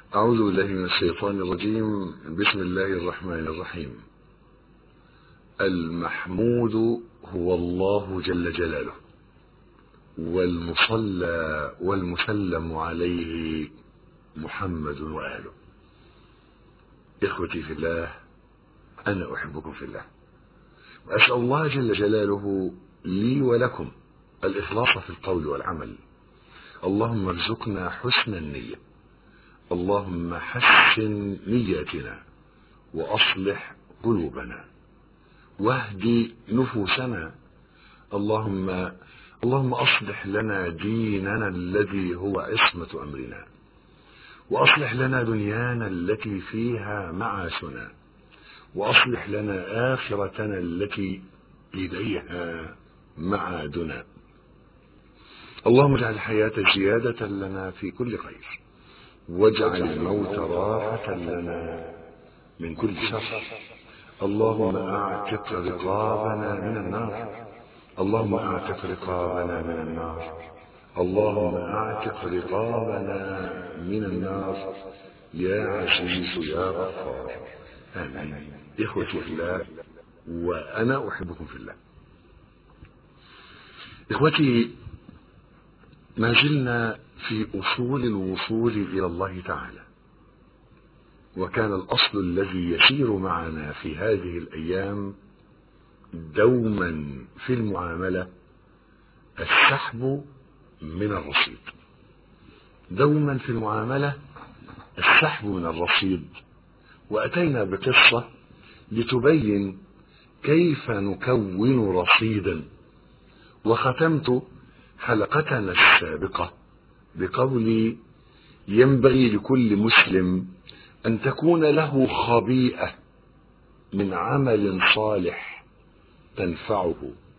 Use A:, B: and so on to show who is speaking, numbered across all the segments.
A: أعوذ بالله من الشيطان الرجيم بسم الله الرحمن الرحيم المحمود هو الله جل جلاله والمصلى والمسلم عليه محمد وآله إخوتي في الله أنا أحبكم في الله وأسأل الله جل جلاله لي ولكم الإخلاص في القول والعمل اللهم ارزقنا حسن النية اللهم حسن نياتنا وأصلح قلوبنا واهدي نفوسنا اللهم اللهم أصلح لنا ديننا الذي هو عصمة أمرنا وأصلح لنا دنيانا التي فيها معاشنا وأصلح لنا آخرتنا التي إليها معادنا اللهم اجعل الحياة زيادة لنا في كل خير واجعل الموت راحة لنا من كل شر اللهم اعتق رقابنا من النار اللهم اعتق رقابنا من النار اللهم اعتق رقابنا من النار يا عزيز يا غفار امين اخوتي في الله وانا احبكم في الله اخوتي ما زلنا في اصول الوصول الى الله تعالى وكان الاصل الذي يسير معنا في هذه الايام دوما في المعامله السحب من الرصيد دوما في المعامله السحب من الرصيد واتينا بقصه لتبين كيف نكون رصيدا وختمت حلقتنا السابقه بقولي ينبغي لكل مسلم ان تكون له خبيئه من عمل صالح تنفعه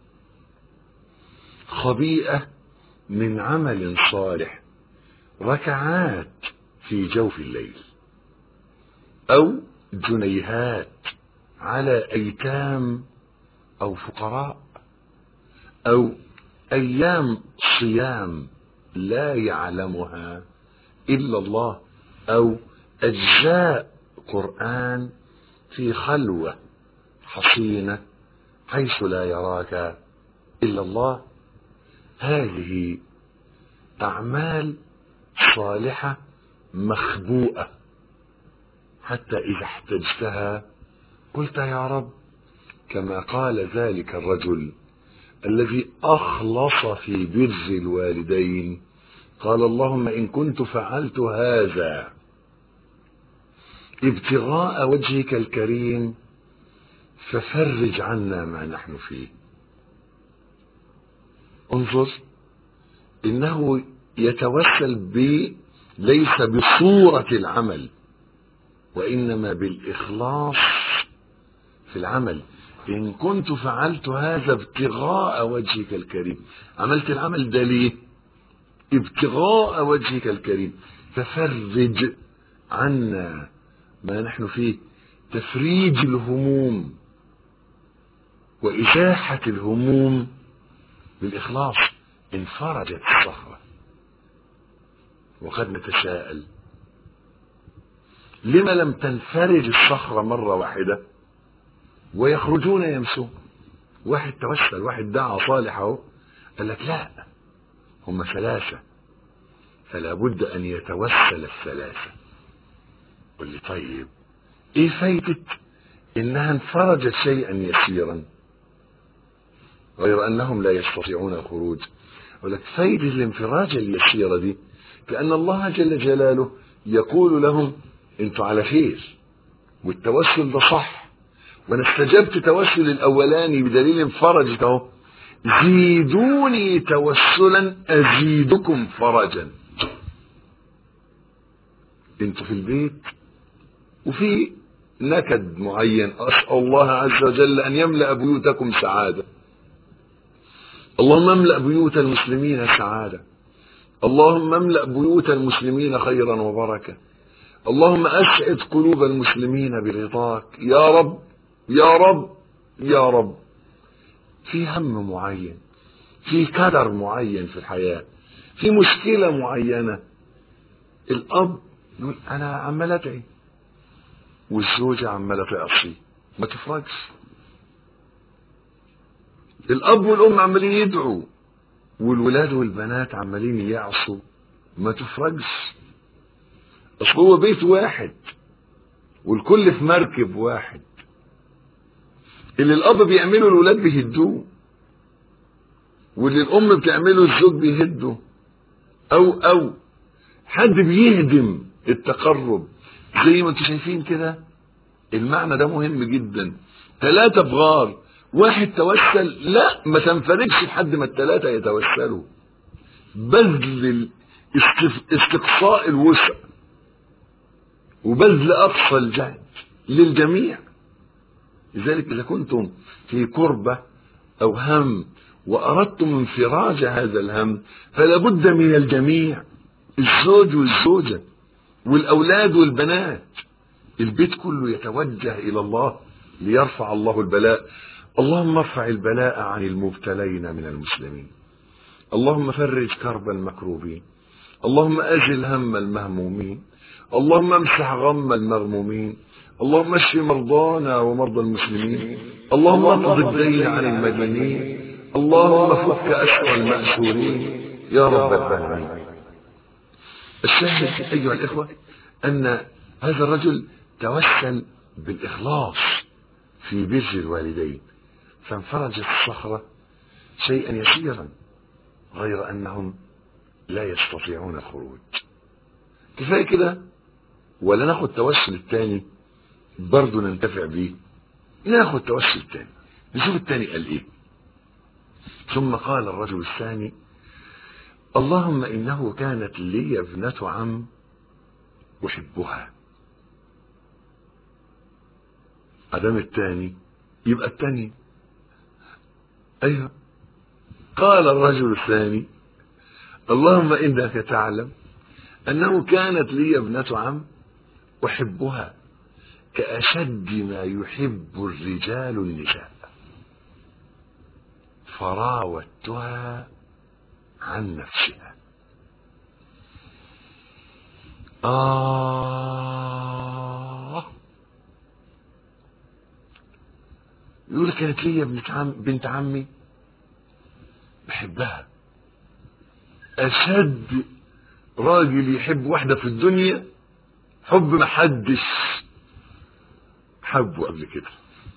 A: خبيئه من عمل صالح ركعات في جوف الليل او جنيهات على ايتام او فقراء او ايام صيام لا يعلمها الا الله او اجزاء قران في خلوه حصينه حيث لا يراك الا الله هذه اعمال صالحه مخبوءه حتى اذا احتجتها قلت يا رب كما قال ذلك الرجل الذي اخلص في بر الوالدين قال اللهم ان كنت فعلت هذا ابتغاء وجهك الكريم ففرج عنا ما نحن فيه انظر انه يتوسل ب ليس بصوره العمل وانما بالاخلاص في العمل ان كنت فعلت هذا ابتغاء وجهك الكريم عملت العمل ده ليه ابتغاء وجهك الكريم ففرج عنا ما نحن فيه تفريج الهموم وإزاحة الهموم بالإخلاص انفرجت الصخرة وقد نتساءل لما لم تنفرج الصخرة مرة واحدة ويخرجون يمشون واحد توسل واحد دعا صالح اهو قال لك لا هم ثلاثة فلا بد أن يتوسل الثلاثة قل لي طيب ايه فايدة انها انفرجت شيئا يسيرا غير انهم لا يستطيعون الخروج يقول لك فايدة الانفراج اليسيرة دي كأن الله جل جلاله يقول لهم انتوا على خير والتوسل ده صح وانا استجبت توسل الاولاني بدليل انفرجت اهو زيدوني توسلا ازيدكم فرجا انتوا في البيت وفي نكد معين اسال الله عز وجل ان يملا بيوتكم سعاده اللهم املا بيوت المسلمين سعاده اللهم املا بيوت المسلمين خيرا وبركه اللهم اسعد قلوب المسلمين برضاك يا رب يا رب يا رب في هم معين في كدر معين في الحياه في مشكله معينه الاب نقول انا عمال ادعي والزوجة عمالة تعصي ما تفرقش الاب والام عمالين يدعوا والولاد والبنات عمالين يعصوا ما تفرقش اصل هو بيت واحد والكل في مركب واحد اللي الاب بيعمله الولاد بيهدوه واللي الام بتعمله الزوج بيهده او او حد بيهدم التقرب زي ما انتم شايفين كده المعنى ده مهم جدا ثلاثة بغار واحد توسل لا ما تنفردش لحد ما الثلاثة يتوسلوا بذل استقصاء الوسع وبذل أقصى الجهد للجميع لذلك إذا كنتم في كربة أو هم وأردتم انفراج هذا الهم فلا بد من الجميع الزوج والزوجة والأولاد والبنات البيت كله يتوجه إلى الله ليرفع الله البلاء اللهم ارفع البلاء عن المبتلين من المسلمين اللهم فرج كرب المكروبين اللهم أزل هم المهمومين اللهم امسح غم المغمومين اللهم اشف مرضانا ومرضى المسلمين اللهم اقض الدين عن المدينين اللهم فك أسوأ المأسورين يا رب العالمين الشاهد أيها الإخوة أن هذا الرجل توسل بالإخلاص في بر الوالدين فانفرجت الصخرة شيئا يسيرا غير أنهم لا يستطيعون الخروج كفاية كده ولا ناخد توسل الثاني برضه ننتفع بيه ناخد توسل الثاني نشوف الثاني قال ايه ثم قال الرجل الثاني اللهم انه كانت لي ابنة عم احبها ادام الثاني يبقى الثاني ايوه قال الرجل الثاني اللهم انك تعلم انه كانت لي ابنة عم احبها كاشد ما يحب الرجال النساء فراودتها عن نفسها آه يقول كانت لي بنت, عم بنت عمي بحبها أشد راجل يحب واحدة في الدنيا حب محدش حبه قبل كده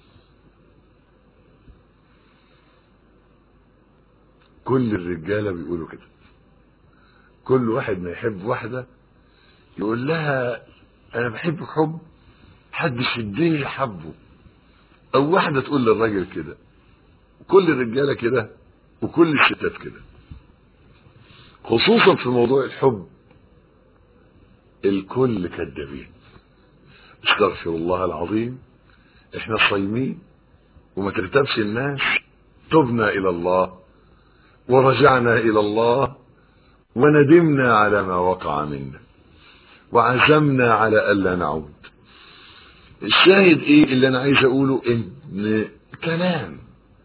A: كل الرجالة بيقولوا كده كل واحد ما يحب واحدة يقول لها أنا بحبك حب حدش في الدنيا حبه أو واحدة تقول للراجل كده كل الرجالة كده وكل الستات كده خصوصا في موضوع الحب الكل كذابين استغفر الله العظيم احنا صايمين وما ترتبش الناس تبنا الى الله ورجعنا الى الله وندمنا على ما وقع منا وعزمنا على الا نعود الشاهد ايه اللي انا عايز اقوله ان كلام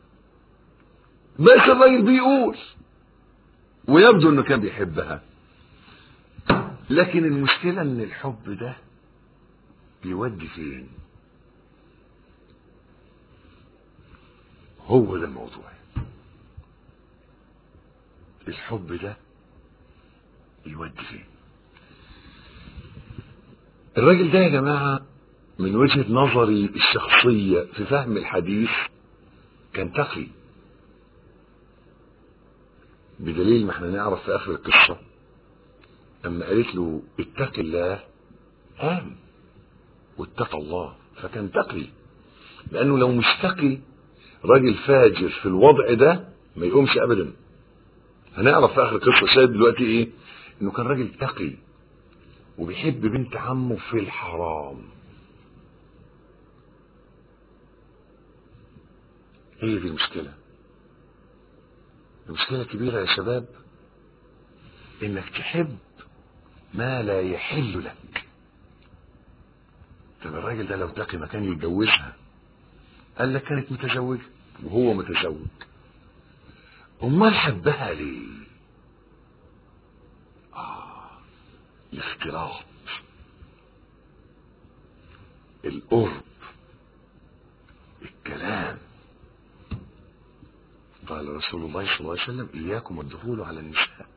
A: بس الراجل بيقول ويبدو انه كان بيحبها لكن المشكله ان الحب ده بيودي فين هو ده الموضوع الحب ده يودي فين الراجل ده يا جماعة من وجهة نظري الشخصية في فهم الحديث كان تقي بدليل ما احنا نعرف في اخر القصة اما قالت له اتق الله قام واتقى الله فكان تقي لانه لو مش تقي راجل فاجر في الوضع ده ما يقومش ابدا هنعرف في اخر القصه شاهد دلوقتي ايه انه كان راجل تقي وبيحب بنت عمه في الحرام هي دي المشكله المشكله كبيره يا شباب انك تحب ما لا يحل لك طب الراجل ده لو تقي مكان يتجوزها قال لك كانت متزوجة وهو متزوج امال حبها ليه اه الاختلاط القرب الكلام قال رسول الله صلى الله عليه وسلم إياكم والدخول على النساء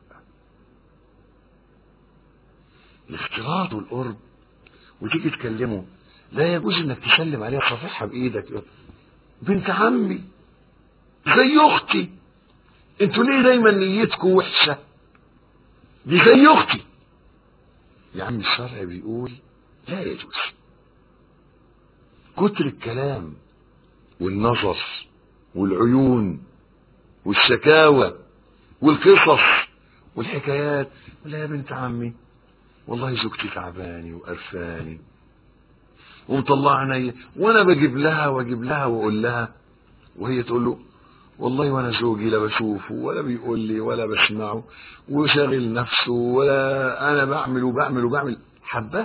A: الاختلاط والقرب وتيجي تكلمه لا يجوز انك تسلم عليها تصافحها بايدك بنت عمي زي اختي انتوا ليه دايما نيتكم وحشه دي زي اختي يا عم الشرع بيقول لا يجوز كتر الكلام والنظر والعيون والشكاوى والقصص والحكايات ولا يا بنت عمي والله زوجتي تعباني وقرفاني ومطلع عينيا وانا بجيب لها واجيب لها واقول لها وهي تقول له والله وانا زوجي لا بشوفه ولا بيقول لي ولا بسمعه وشاغل نفسه ولا انا بعمل وبعمل وبعمل حبه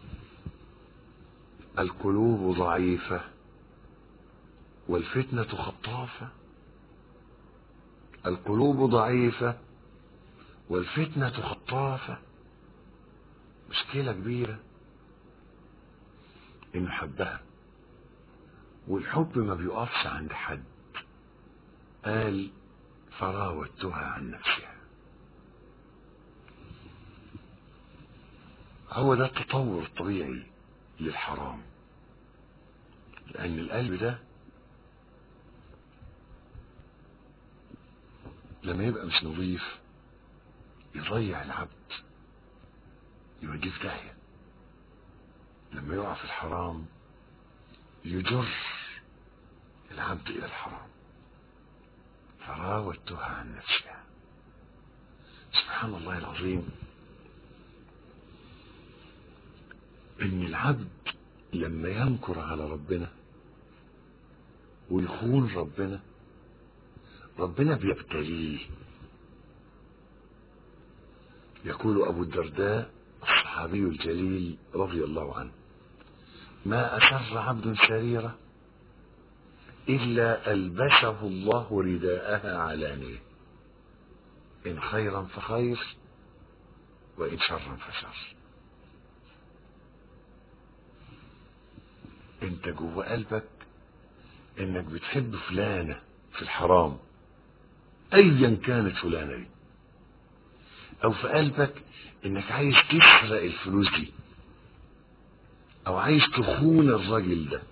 A: القلوب ضعيفه والفتنه خطافه القلوب ضعيفه والفتنه خطافه مشكله كبيره انه حبها والحب ما بيقفش عند حد قال فراودتها عن نفسها هو ده التطور الطبيعي للحرام لأن القلب ده لما يبقى مش نظيف يضيع العبد يوديه في داهية لما يقع في الحرام يجر العبد إلى الحرام فراودتها عن نفسها سبحان الله العظيم ان العبد لما ينكر على ربنا ويخون ربنا ربنا بيبتليه يقول ابو الدرداء الصحابي الجليل رضي الله عنه ما اسر عبد سريره إلا ألبسه الله رداءها علانية إن خيرا فخير وإن شرا فشر أنت جوه قلبك إنك بتحب فلانة في الحرام أيا كانت فلانة دي أو في قلبك إنك عايز تسرق الفلوس دي أو عايز تخون الراجل ده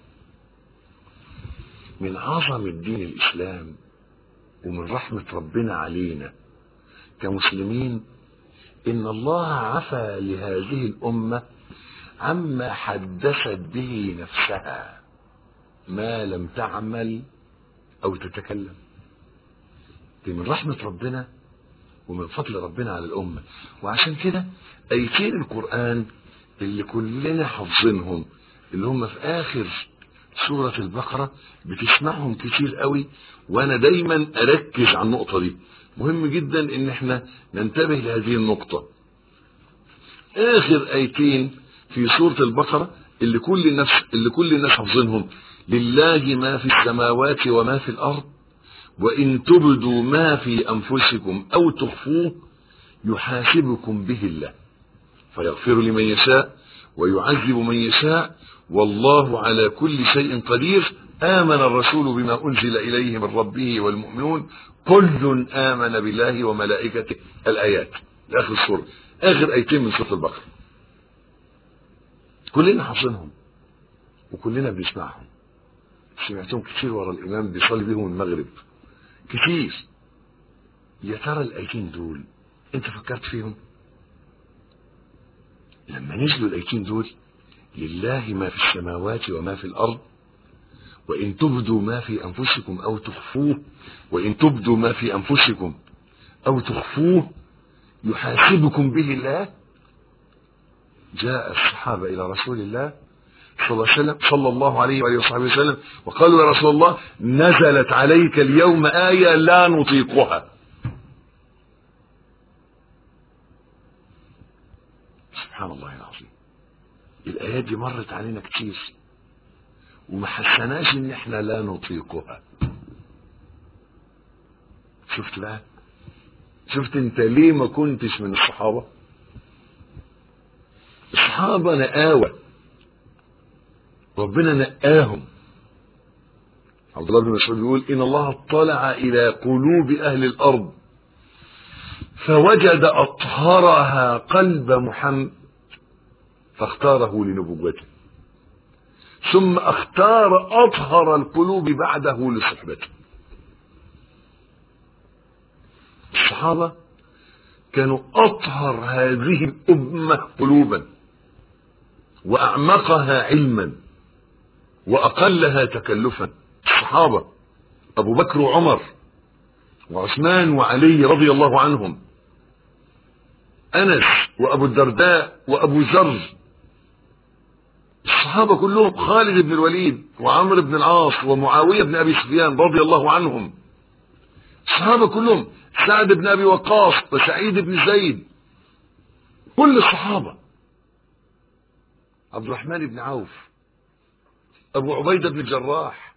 A: من عظمة دين الإسلام ومن رحمة ربنا علينا كمسلمين إن الله عفى لهذه الأمة عما حدثت به نفسها ما لم تعمل أو تتكلم دي من رحمة ربنا ومن فضل ربنا على الأمة وعشان كده أيتين القرآن اللي كلنا حافظينهم اللي هم في آخر سورة البقرة بتسمعهم كتير قوي وانا دايما اركز على النقطة دي مهم جدا ان احنا ننتبه لهذه النقطة اخر ايتين في سورة البقرة اللي كل الناس اللي كل الناس حافظينهم لله ما في السماوات وما في الارض وان تبدوا ما في انفسكم او تخفوه يحاسبكم به الله فيغفر لمن يشاء ويعذب من يشاء والله على كل شيء قدير آمن الرسول بما أنزل إليه من ربه والمؤمنون كل آمن بالله وملائكته الآيات آخر السورة آخر آيتين من سورة البقرة كلنا حافظينهم وكلنا بنسمعهم سمعتهم كتير ورا الإمام بيصلي بيهم المغرب كتير يا ترى الآيتين دول أنت فكرت فيهم لما نزلوا الآيتين دول لله ما في السماوات وما في الأرض وإن تبدوا ما في أنفسكم أو تخفوه وإن تبدوا ما في أنفسكم أو تخفوه يحاسبكم به الله جاء الصحابة إلى رسول الله صلى الله عليه وسلم صلى الله عليه وآله وصحبه وسلم وقالوا يا رسول الله نزلت عليك اليوم آية لا نطيقها سبحان الله العظيم الآيات دي مرت علينا كتير وما حسناش ان احنا لا نطيقها شفت بقى شفت انت ليه ما كنتش من الصحابة الصحابة نقاوة ربنا نقاهم عبد الله بن مسعود بيقول ان الله اطلع الى قلوب اهل الارض فوجد اطهرها قلب محمد فاختاره لنبوته ثم اختار اطهر القلوب بعده لصحبته الصحابه كانوا اطهر هذه الامه قلوبا واعمقها علما واقلها تكلفا الصحابه ابو بكر وعمر وعثمان وعلي رضي الله عنهم انس وابو الدرداء وابو ذر الصحابه كلهم خالد بن الوليد وعمرو بن العاص ومعاويه بن ابي سفيان رضي الله عنهم الصحابه كلهم سعد بن ابي وقاص وسعيد بن زيد كل الصحابه عبد الرحمن بن عوف ابو عبيده بن الجراح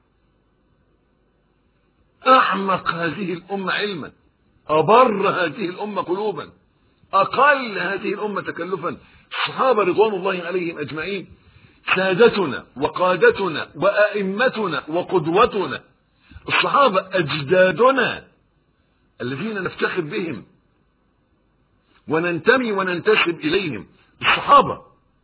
A: اعمق هذه الامه علما ابر هذه الامه قلوبا اقل هذه الامه تكلفا الصحابه رضوان الله عليهم اجمعين سادتنا وقادتنا وائمتنا وقدوتنا الصحابه اجدادنا الذين نفتخر بهم وننتمي وننتسب اليهم الصحابه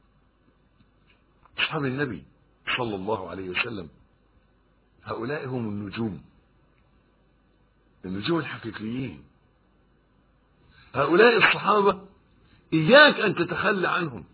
A: اصحاب النبي صلى الله عليه وسلم هؤلاء هم النجوم النجوم الحقيقيين هؤلاء الصحابة إياك أن تتخلى عنهم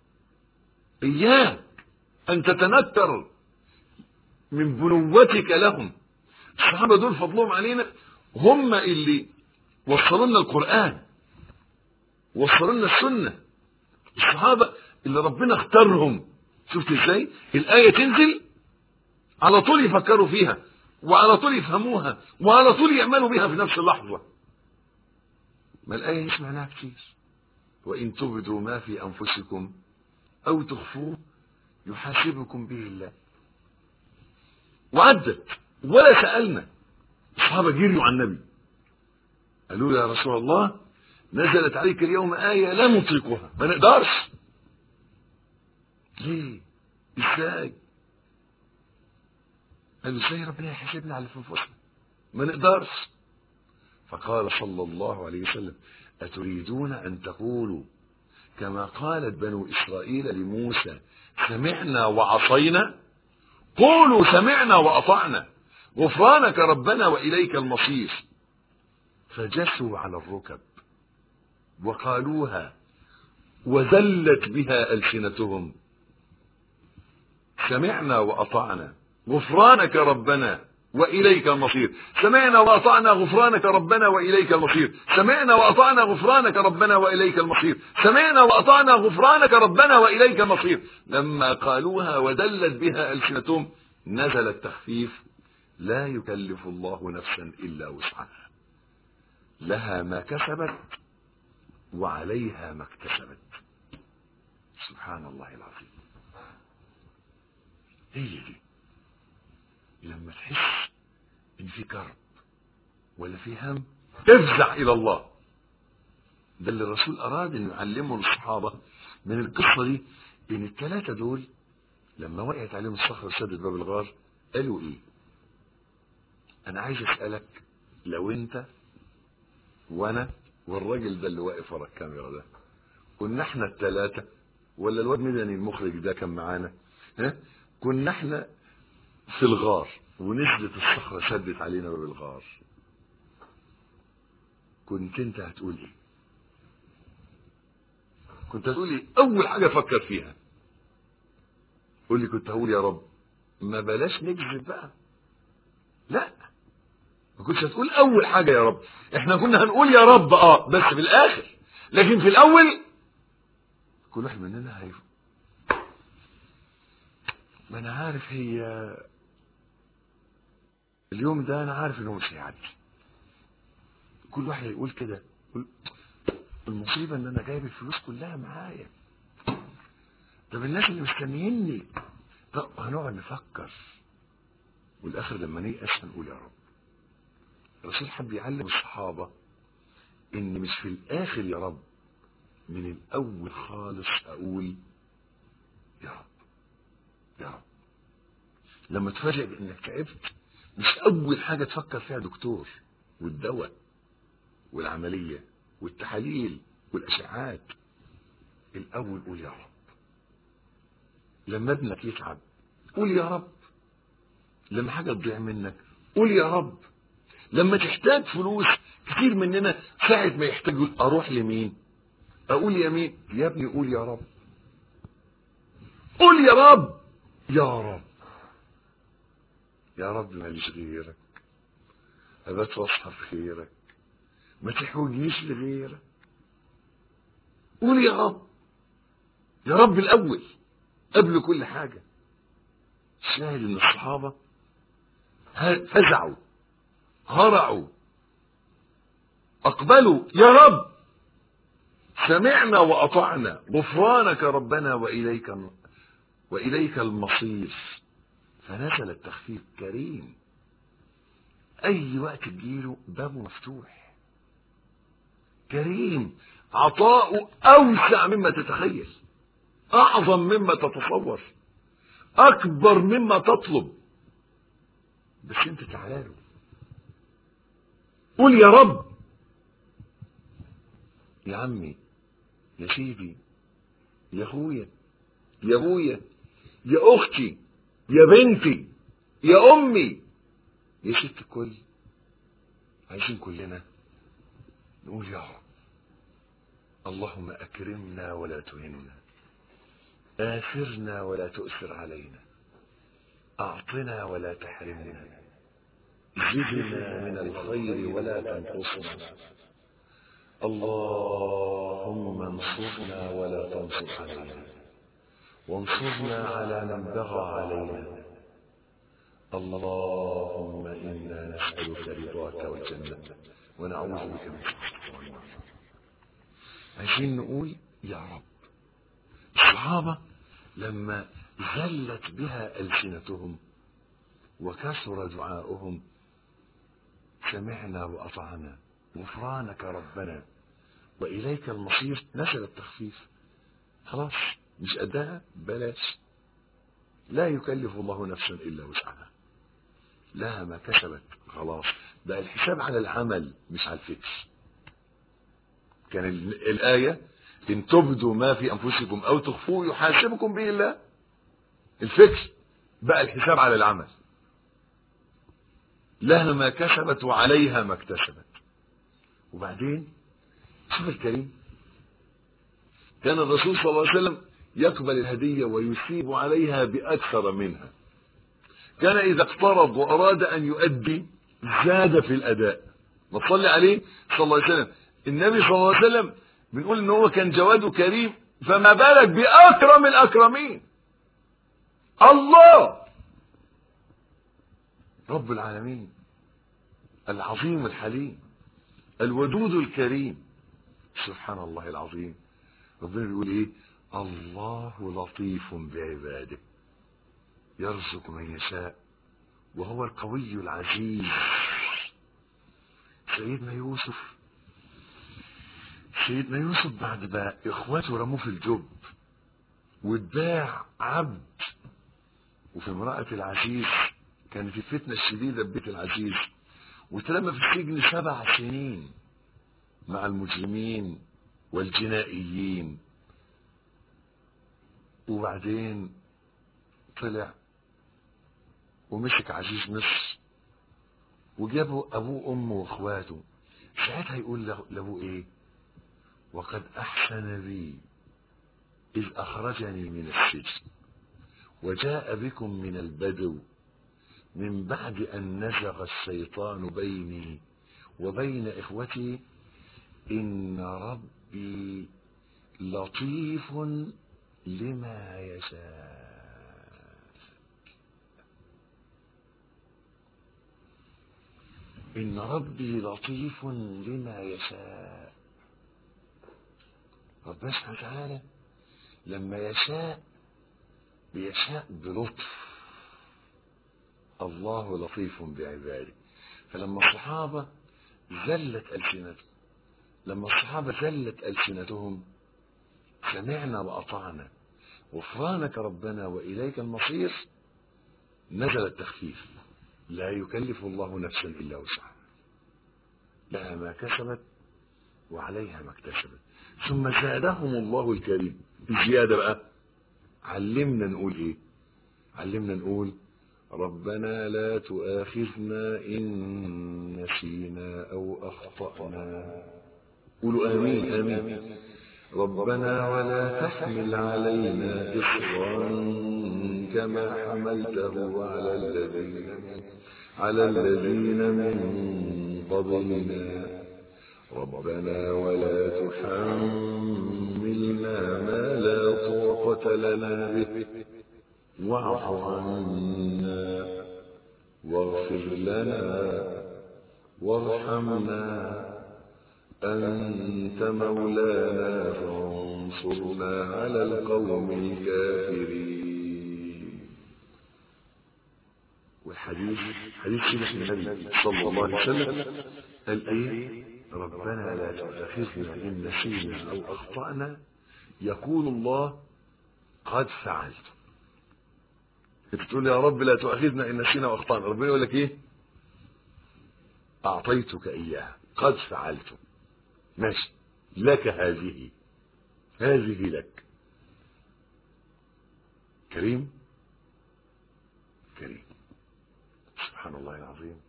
A: إياك أن تتنكر من بنوتك لهم الصحابة دول فضلهم علينا هم اللي وصلوا لنا القرآن وصلوا لنا السنة الصحابة اللي ربنا اختارهم شفت ازاي الآية تنزل على طول يفكروا فيها وعلى طول يفهموها وعلى طول يعملوا بها في نفس اللحظة ما الآية سمعناها كتير وإن تبدوا ما في أنفسكم أو تخفوه يحاسبكم به الله وعدت ولا سألنا الصحابة جريوا عن النبي قالوا له يا رسول الله نزلت عليك اليوم آية لا نطيقها ما نقدرش ليه ازاي قالوا ازاي ربنا يحاسبنا على في انفسنا ما نقدرش فقال صلى الله عليه وسلم أتريدون أن تقولوا كما قالت بنو إسرائيل لموسى سمعنا وعصينا قولوا سمعنا وأطعنا غفرانك ربنا وإليك المصير فجسوا على الركب وقالوها وذلت بها ألسنتهم سمعنا وأطعنا غفرانك ربنا وإليك المصير سمعنا وأطعنا غفرانك ربنا وإليك المصير سمعنا وأطعنا غفرانك ربنا وإليك المصير سمعنا وأطعنا غفرانك ربنا وإليك المصير لما قالوها ودلت بها ألسنتهم نزل التخفيف لا يكلف الله نفسا إلا وسعها لها ما كسبت وعليها ما اكتسبت سبحان الله العظيم هي دي لما تحس ان في كرب ولا في هم افزع الى الله ده اللي الرسول اراد انه يعلمه للصحابه من القصه دي ان الثلاثه دول لما وقعت عليهم الصخره سدت باب الغار قالوا ايه انا عايز اسالك لو انت وانا والراجل ده اللي واقف ورا الكاميرا ده كنا احنا الثلاثه ولا الواد مدني المخرج ده كان معانا ها كنا احنا في الغار ونزلت الصخرة شدت علينا باب الغار كنت انت هتقول ايه كنت هتقول ايه اول حاجة فكر فيها قول لي كنت هقول يا رب ما بلاش نكذب بقى لا ما كنتش هتقول اول حاجة يا رب احنا كنا هنقول يا رب اه بس في الاخر لكن في الاول كل واحد مننا هيف ما انا عارف هي اليوم ده انا عارف انه مش هيعدي كل واحد يقول كده يقول المصيبه ان انا جايب الفلوس كلها معايا طب الناس اللي مستنيني طب هنقعد نفكر والاخر لما نيأس هنقول يا رب الرسول حب يعلم الصحابه ان مش في الاخر يا رب من الاول خالص اقول يا رب يا رب لما تفاجئ بانك تعبت مش اول حاجه تفكر فيها دكتور والدواء والعمليه والتحاليل والاشعاعات الاول قول يا رب لما ابنك يتعب قول يا رب لما حاجه تضيع منك قول يا رب لما تحتاج فلوس كتير مننا ساعة ما يحتاج يقول اروح لمين اقول يمين يا ابني قول يا رب قول يا رب يا رب يا رب ماليش غيرك ابات واصحى في خيرك ما تحوجنيش لغيرك قول يا رب يا رب الاول قبل كل حاجه شاهد ان الصحابه فزعوا هرعوا اقبلوا يا رب سمعنا واطعنا غفرانك ربنا واليك واليك المصير فنزل التخفيف كريم اي وقت تجيله بابه مفتوح كريم عطاؤه اوسع مما تتخيل اعظم مما تتصور اكبر مما تطلب بس انت تعالى له قول يا رب يا عمي يا سيدي يا اخويا يا ابويا يا اختي يا بنتي يا امي يا ست الكل عايزين كلنا نقول يا رب اللهم اكرمنا ولا تهنا آثرنا ولا تؤثر علينا أعطنا ولا تحرمنا زدنا من الخير ولا تنقصنا اللهم انصرنا ولا تنصر علينا وانصرنا على من بغى علينا اللهم إنا نسألك رضاك والجنة ونعوذ بك من سخطك والنار عايزين نقول يا رب الصحابة لما زلت بها ألسنتهم وكثر دعاؤهم سمعنا وأطعنا غفرانك ربنا وإليك المصير نزل التخفيف خلاص مش قدها بلاش لا يكلف الله نفسا إلا وسعها لها ما كسبت خلاص بقى الحساب على العمل مش على الفكر كان الآية إن تبدوا ما في أنفسكم أو تخفوه يحاسبكم به الله الفكر بقى الحساب على العمل لها ما كسبت وعليها ما اكتسبت وبعدين شوف الكريم كان الرسول صلى الله عليه وسلم يقبل الهدية ويثيب عليها بأكثر منها كان إذا اقترض وأراد أن يؤدي زاد في الأداء ما تصلي عليه صلى الله عليه وسلم النبي صلى الله عليه وسلم بنقول ان هو كان جواده كريم فما بالك باكرم الاكرمين الله رب العالمين العظيم الحليم الودود الكريم سبحان الله العظيم ربنا بيقول ايه الله لطيف بعباده يرزق من يشاء وهو القوي العزيز سيدنا يوسف سيدنا يوسف بعد ما اخواته رموه في الجب واتباع عبد وفي امرأة العزيز كانت الفتنة الشديدة في بيت العزيز وتلم في السجن سبع سنين مع المجرمين والجنائيين وبعدين طلع ومسك عزيز مصر وجابوا ابوه وامه واخواته ساعتها يقول له ايه وقد احسن بي اذ اخرجني من السجن وجاء بكم من البدو من بعد ان نزغ الشيطان بيني وبين اخوتي ان ربي لطيف لما يشاء إن ربي لطيف لما يشاء ربنا سبحانه وتعالى لما يشاء بيشاء بلطف الله لطيف بعباده فلما الصحابة زلت ألسنتهم لما الصحابة زلت ألسنتهم سمعنا وأطعنا غفرانك ربنا وإليك المصير نزل التخفيف لا يكلف الله نفسا إلا وسعها لها ما كسبت وعليها ما اكتسبت ثم زادهم الله الكريم زيادة بقى علمنا نقول ايه علمنا نقول ربنا لا تؤاخذنا إن نسينا أو أخطأنا قولوا آمين آمين ربنا ولا تحمل علينا إصرا كما حملته على الذين على الذين من قبلنا ربنا ولا تحملنا ما لا طاقة لنا به واعف عنا واغفر لنا وارحمنا أنت مولانا فانصرنا على القوم الكافرين والحديث حديث سيدنا النبي صلى الله عليه وسلم قال ايه ربنا لا تؤاخذنا ان نسينا او اخطانا يقول الله قد فعلت انت تقول يا رب لا تؤاخذنا ان نسينا واخطانا ربنا يقول لك ايه اعطيتك اياها قد فعلت ماشي لك هذه هذه لك كريم كريم سبحان الله العظيم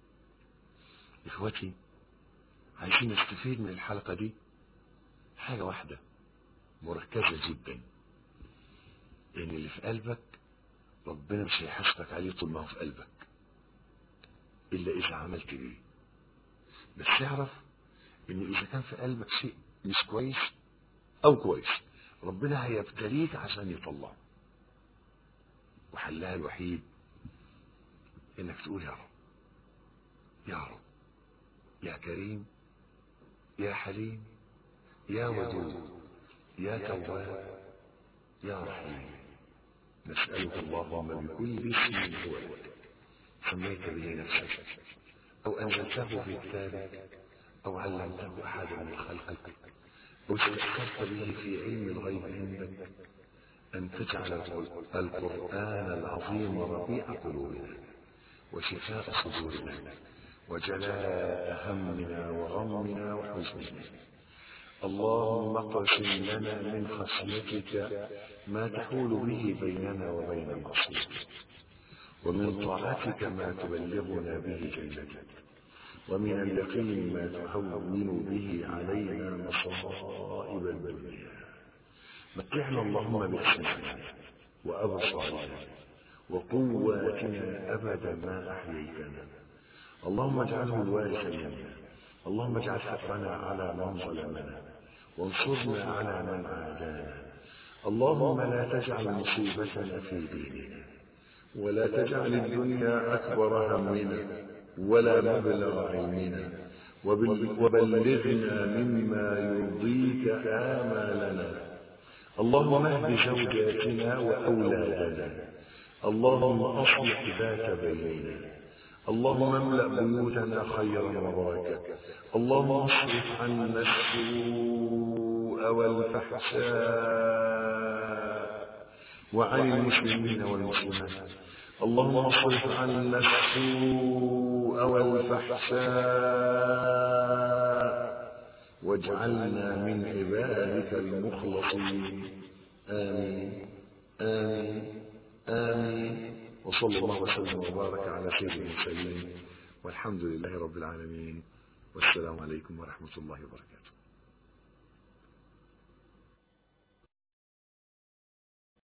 A: اخوتي عايزين نستفيد من الحلقة دي حاجة واحدة مركزة جدا ان اللي في قلبك ربنا مش هيحاسبك عليه طول ما هو في قلبك الا اذا عملت بيه بس اعرف ان اذا كان في قلبك شيء مش كويس او كويس ربنا هيبتليك عشان يطلعه وحلها الوحيد انك تقول يا رب يا رب يا كريم يا حليم يا ودود يا تواب يا رحيم نسألك اللهم بكل اسم هو لك سميت به نفسك أو أنزلته في كتابك أو علمته أحدا من خلقك أو استأثرت به في علم الغيب عندك أن تجعل القرآن العظيم ربيع قلوبنا وشفاء صدورنا وجلاء همنا وغمنا وحزننا اللهم اقسم لنا من خشيتك ما تحول به بيننا وبين المعصية ومن طاعتك ما تبلغنا به جنتك ومن اليقين ما تهون به علينا مصائب الدنيا متعنا اللهم بأسمائنا وأبصارنا وقواتنا أبدا ما أحييتنا اللهم اجعله الوارث منا اللهم اجعل فقرنا على من ظلمنا وانصرنا على من عادانا اللهم لا تجعل مصيبتنا في ديننا ولا تجعل الدنيا أكبر همنا ولا مبلغ علمنا وبلغنا مما يرضيك آمالنا اللهم اهد زوجاتنا وأولادنا اللهم أصلح ذات بيننا اللهم املأ بيوتنا خيرا وبركة اللهم اصرف عنا السوء والفحشاء وعن المسلمين والمسلمات اللهم اصرف عنا السوء والفحشاء واجعلنا من عبادك المخلصين آمين آمين آمين وصلى الله وسلم وبارك على سيدنا المرسلين والحمد لله رب العالمين والسلام عليكم ورحمة الله وبركاته